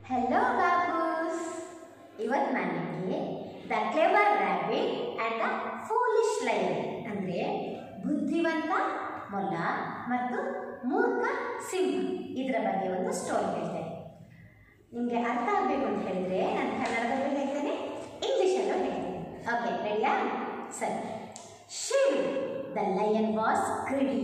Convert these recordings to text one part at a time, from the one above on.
hello ಬಾಬೂಸ್ ಇವತ್ತು ನಾನು ನಿಮಗೆ the clever rabbit and the foolish lion ಅಂದರೆ ಬುದ್ಧಿವಂತ ಮೊಲ ಮತ್ತು ಮೂರ್ಖ ಸಿಂಹ ಇದರ ಬಗ್ಗೆ ಒಂದು ಸ್ಟೋರಿ ಹೇಳ್ತೇನೆ ನಿಮಗೆ ಅರ್ಥ ಆಗಬೇಕು ಅಂತ ಹೇಳಿದರೆ ನಾನು ಕನ್ನಡದಲ್ಲೂ ಹೇಳ್ತೇನೆ ಇಂಗ್ಲೀಷಲ್ಲೂ ಹೇಳ್ತೇನೆ ಓಕೆ ರೆಡಿಯಾ ಸರಿ ಶಿವ್ ದ ಲಯನ್ ವಾಸ್ ಕ್ರಿಡಿ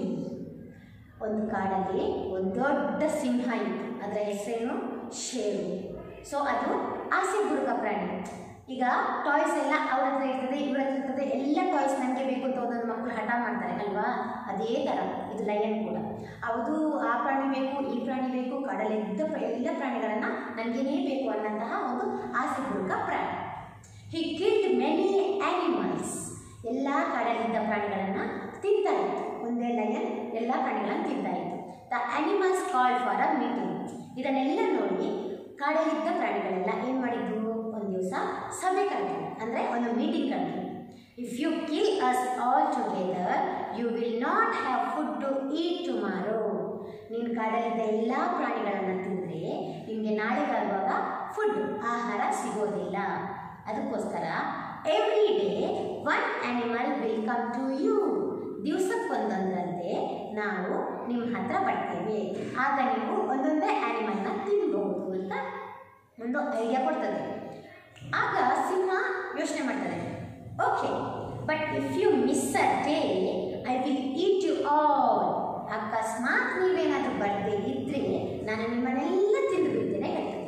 ಒಂದು ಕಾಡಲ್ಲಿ ಒಂದು ದೊಡ್ಡ ಸಿಂಹ ಇತ್ತು ಅದರ ಹೆಸರೇನು ಶೇರು ಸೊ ಅದು ಆಸೆ ಬುರುಕ ಪ್ರಾಣಿ ಈಗ ಟಾಯ್ಸ್ ಎಲ್ಲ ಅವ್ರ ಹತ್ರ ಇರ್ತದೆ ಇವ್ರ ಹತ್ರ ಇರ್ತದೆ ಎಲ್ಲ ಟಾಯ್ಸ್ ನನಗೆ ಬೇಕು ಅಂತ ಒಂದೊಂದು ಮಕ್ಕಳು ಹಠ ಮಾಡ್ತಾರೆ ಅಲ್ವಾ ಅದೇ ಥರ ಇದು ಲಯನ್ ಕೂಡ ಅದು ಆ ಪ್ರಾಣಿ ಬೇಕು ಈ ಪ್ರಾಣಿ ಬೇಕು ಕಾಡಲ್ಲಿದ್ದ ಪ್ರ- ಎಲ್ಲ ಪ್ರಾಣಿಗಳನ್ನು ನನಗೇನೇ ಬೇಕು ಅನ್ನಂತಹ ಒಂದು ಆಸೆ ಬುರುಕ ಪ್ರಾಣಿ ಹಿ ಕಿಲ್ಡ್ ಮೆನಿ ಆನಿಮಲ್ಸ್ ಎಲ್ಲ ಕಾಡಲ್ಲಿದ್ದ ಪ್ರಾಣಿಗಳನ್ನು ತಿಂತಾ ಇತ್ತು ಒಂದೇ ಲಯನ್ ಎಲ್ಲ ಪ್ರಾಣಿಗಳನ್ನು ತಿಂತಾ ಇತ್ತು the animals called for a meeting ಇದನ್ನೆಲ್ಲ ನೋಡಿ ಕಾಡಲ್ಲಿದ್ದ ಪ್ರಾಣಿಗಳೆಲ್ಲ ಏನು ಮಾಡಿದ್ದು ಒಂದು ದಿವಸ ಸಭೆ ಕರೆದ್ರು ಅಂದರೆ ಒಂದು ಮೀಟಿಂಗ್ ಕರೆದ್ರು if you kill us all together you will not have food to eat tomorrow ನೀನು ಕಾಡಲ್ಲಿದ್ದ ಎಲ್ಲ ಪ್ರಾಣಿಗಳನ್ನು ತಿಂದರೆ ನಿಮಗೆ ನಾಳೆ ಬರುವಾಗ ಫುಡ್ ಆಹಾರ ಸಿಗೋದಿಲ್ಲ ಅದಕ್ಕೋಸ್ಕರ every day one animal will come to you ದಿವಸಕ್ಕೊಂದೊಂದರಂತೆ ನಾವು ನಿಮ್ಮ ಹತ್ರ ಬರ್ತೇವೆ ಆಗ ನೀವು ಒಂದೊಂದೇ ಆ್ಯನಿಮಲ್ನ ತಿನ್ಬಹುದು ಅಂತ ಒಂದು ಐಡಿಯಾ ಕೊಡ್ತದೆ ಆಗ ಸಿಂಹ ಯೋಚನೆ ಮಾಡ್ತದೆ okay but if you miss a day I will eat you all ಅಕಸ್ಮಾತ್ ನೀವೇನಾದರೂ ಬರ್ದೇ ಇದ್ದರೆ ನಾನು ನಿಮ್ಮನ್ನೆಲ್ಲ ತಿಂದು ಬಿಡ್ತೇನೆ ಹೇಳ್ತದೆ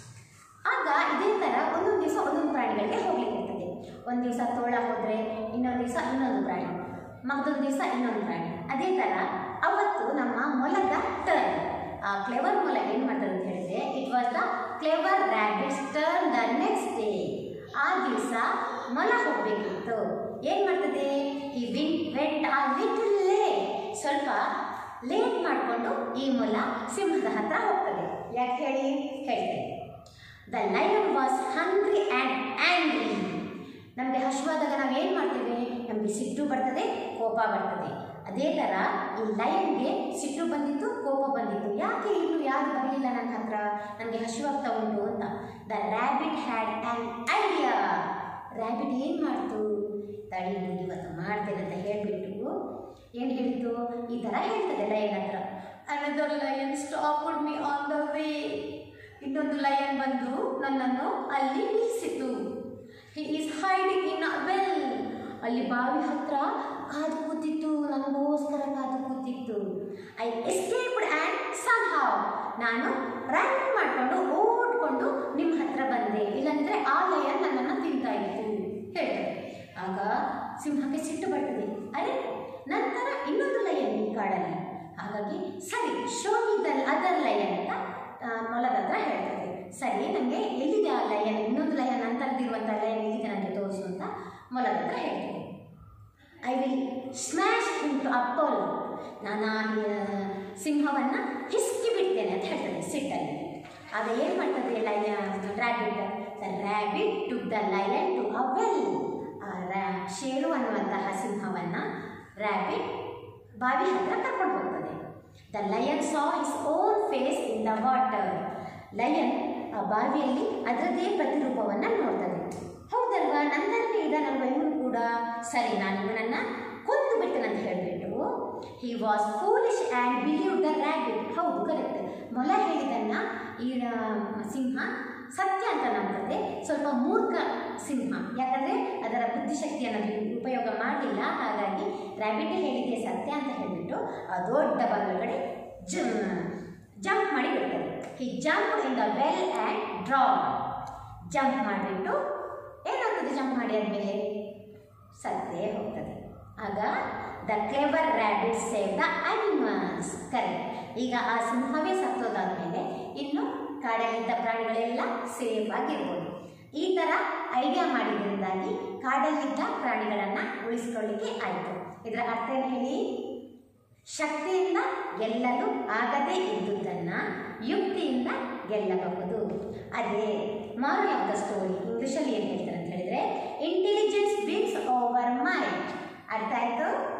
ಆಗ ಇದೇ ಥರ ಒಂದೊಂದು ದಿವಸ ಒಂದೊಂದು ಪ್ರಾಣಿಗಳಿಗೆ ಹೋಗ್ಲಿಕ್ಕೆ ಇರ್ತದೆ ಒಂದು ದಿವಸ ತೋಳ ಹೋದರೆ ಇನ್ನೊಂದು ದಿವಸ ಇನ್ನೊಂದು ಪ್ರಾಣಿ ಮತ್ತೊಂದು ದಿವಸ ಇನ್ನೊಂದು ಪ್ರಾಣಿ ಅದೇ ಥರ ಅವತ್ತು ನಮ್ಮ ಮೊಲದ ಟರ್ನ್ ಆ ಕ್ಲೆವರ್ ಮೊಲ ಏನು ಮಾಡ್ತದೆ ಅಂತ ಹೇಳಿದ್ರೆ it was the clever rabbits turn the next day ಆ ದಿವಸ ಮೊಲ ಹೋಗಬೇಕಿತ್ತು ಏನು ಮಾಡ್ತದೆ ಈ when went a little late ಸ್ವಲ್ಪ ಲೇಟ್ ಮಾಡಿಕೊಂಡು ಈ ಮೊಲ ಸಿಂಹದ ಹತ್ರ ಹೋಗ್ತದೆ ಯಾಕೆ ಹೇಳಿ ಹೇಳ್ತೇನೆ the lion was hungry and angry ನಮಗೆ ಹಸುವಾದಾಗ ನಾವು ಏನು ಮಾಡ್ತೇವೆ ನಮಗೆ ಸಿಟ್ಟು ಬರ್ತದೆ ಕೋಪ ಬರ್ತದೆ ಅದೇ ಥರ ಈ ಲಯನ್ಗೆ ಸಿಟ್ಟು ಬಂದಿತ್ತು ಕೋಪ ಬಂದಿತ್ತು ಯಾಕೆ ಇನ್ನು ಯಾರು ಬರಲಿಲ್ಲ ನನ್ನ ಹತ್ರ ನನಗೆ ಹಸುವಾಗ್ತಾ ಉಂಟು ಅಂತ the rabbit had an idea rabbit ಏನು ಮಾಡ್ತು ತಡಿ ನಾನು ಇವತ್ತು ಮಾಡ್ತೇನೆ ಅಂತ ಹೇಳಿಬಿಟ್ಟು ಏನು ಹೇಳಿತು ಈ ಥರ ಹೇಳ್ತದೆ ಲಯನ್ ಹತ್ರ another lion stop me on the way ಇನ್ನೊಂದು ಲಯನ್ ಬಂದು ನನ್ನನ್ನು ಅಲ್ಲಿ ನಿಲ್ಲಿಸಿತು he is hiding in a well ಅಲ್ಲಿ ಬಾವಿ ಹತ್ರ ಕಾದು ಕೂತಿತ್ತು ನನಗೋಸ್ಕರ ಕಾದು ಕೂತಿತ್ತು I escaped and somehow ನಾನು ರನ್ ಮಾಡಿಕೊಂಡು ಓಡ್ಕೊಂಡು ನಿಮ್ಮ ಹತ್ರ ಬಂದೆ ಇಲ್ಲಾಂದರೆ ಆ ಲಯನ್ ನನ್ನನ್ನು ತಿಂತಾ ಇತ್ತು ಹೇಳ್ತಾರೆ ಆಗ ಸಿಂಹಕ್ಕೆ ಸಿಟ್ಟು ಬರ್ತದೆ ಅರೆ ನಂತರ ಇನ್ನೊಂದು ಲಯನ್ ಈ ಕಾಡಲ್ಲಿ ಹಾಗಾಗಿ ಸರಿ show me the other lion ಅಂತ ಆ, ಮೊಲದ ಹತ್ರ ಹೇಳ್ತದೆ ಸರಿ ನನಗೆ ಎಲ್ಲಿದೆ ಆ ಲಯನ್ ಇನ್ನೊಂದು ಲಯನ್ ಅಂತರದಿರುವಂಥ ಲಯನ್ ಎಲ್ಲಿದೆ ನನಗೆ ತೋರಿಸು ಅಂತ ಮೊಲದ ಹತ್ರ ಹೇಳ್ತದೆ ಐ ವಿಲ್ ಸ್ಮ್ಯಾಶ್ ಇಂಟು ಅಪ್ಪೋಲ್ ನಾನು ಆ ಆ, ಸಿಂಹವನ್ನು ಹಿಸ್ಕಿ ಬಿಡ್ತೇನೆ ಅಂತ ಹೇಳ್ತದೆ ಸಿಟ್ಟಲ್ಲಿ ಆಗ ಏನು ಮಾಡ್ತದೆ lion rabbit the rabbit to the lion to a well ಆ ರ್ಯಾ ಶೇರು ಅನ್ನುವಂತಹ ಸಿಂಹವನ್ನು ರ್ಯಾಬಿಟ್ ಬಾವಿ ಹತ್ರ ಕರ್ಕೊಂಡು ಹೋಗ್ತದೆ the lion saw his own face in the water lion ಆ ಬಾವಿಯಲ್ಲಿ ಅದರದ್ದೇ ಪ್ರತಿರೂಪವನ್ನು ನೋಡ್ತದೆ ಹೌದಲ್ವಾ ನನ್ನಲ್ಲಿ ಇದಾನಲ್ವ ಇವನು ಕೂಡ ಸರಿ ನಾನು ಇವನನ್ನು ಕೊಂದು ಬಿಡ್ತೇನೆ ಅಂತ ಹೇಳಿಬಿಟ್ಟು he was foolish and believe the rabbit ಹೌದು ಕರೆಕ್ಟ್ ಮೊಲ ಹೇಳಿದನ್ನ ಈ ಆ, ಸಿಂಹ ಸತ್ಯ ಅಂತ ನಂಬುತ್ತದೆ ಸ್ವಲ್ಪ ಮೂರ್ಖ ಸಿಂಹ ಯಾಕಂದರೆ ಅದರ ಬುದ್ಧಿಶಕ್ತಿಯನ್ನು ಅದು ಉಪಯೋಗ ಮಾಡಲಿಲ್ಲ ಹಾಗಾಗಿ ರ್ಯಾಬಿಟ್ ಹೇಳಿದೆ ಸತ್ಯ ಅಂತ ಹೇಳಿಬಿಟ್ಟು ಆ ದೊಡ್ಡ ಬಾಗಿಲ ಕಡೆ ಜಂಪ್ ಮಾಡಿ ಬಿಡ್ತಾರೆ he jump in the well and drown jump ಮಾಡಿಬಿಟ್ಟು ಏನಾಗ್ತದೆ ಜಂಪ್ ಮಾಡಿ ಆದಮೇಲೆ ಸತ್ತೇ ಹೋಗ್ತದೆ ಆಗ the clever rabbit save the animals correct ಈಗ ಆ ಸಿಂಹವೇ ಸತ್ತೋದಾದ್ಮೇಲೆ ಇನ್ನು ಕಾಡಲ್ಲಿದ್ದ ಪ್ರಾಣಿಗಳೆಲ್ಲ ಸೇಫ್ ಆಗಿರ್ಬೋದು ಈ ಥರ ಐಡಿಯಾ ಮಾಡಿದ್ರಿಂದಾಗಿ ಕಾಡಲ್ಲಿದ್ದ ಪ್ರಾಣಿಗಳನ್ನು ಉಳಿಸ್ಕೊಳ್ಳಿಕ್ಕೆ ಆಯಿತು ಇದರ ಅರ್ಥ ಏನು ಹೇಳಿ ಶಕ್ತಿಯಿಂದ ಗೆಲ್ಲಲು ಆಗದೇ ಇದ್ದುದನ್ನು ಯುಕ್ತಿಯಿಂದ ಗೆಲ್ಲಬಹುದು ಅದೇ ಮಾರಲ್ ಆಫ್ ದ ಸ್ಟೋರಿ ಇಂಗ್ಲೀಷಲ್ಲಿ ಏನು ಹೇಳ್ತಾರೆ ಅಂತ ಹೇಳಿದರೆ ಇಂಟೆಲಿಜೆನ್ಸ್ ವಿನ್ಸ್ ಓವರ್ ಮೈಂಡ್ ಅರ್ಥ ಆಯಿತು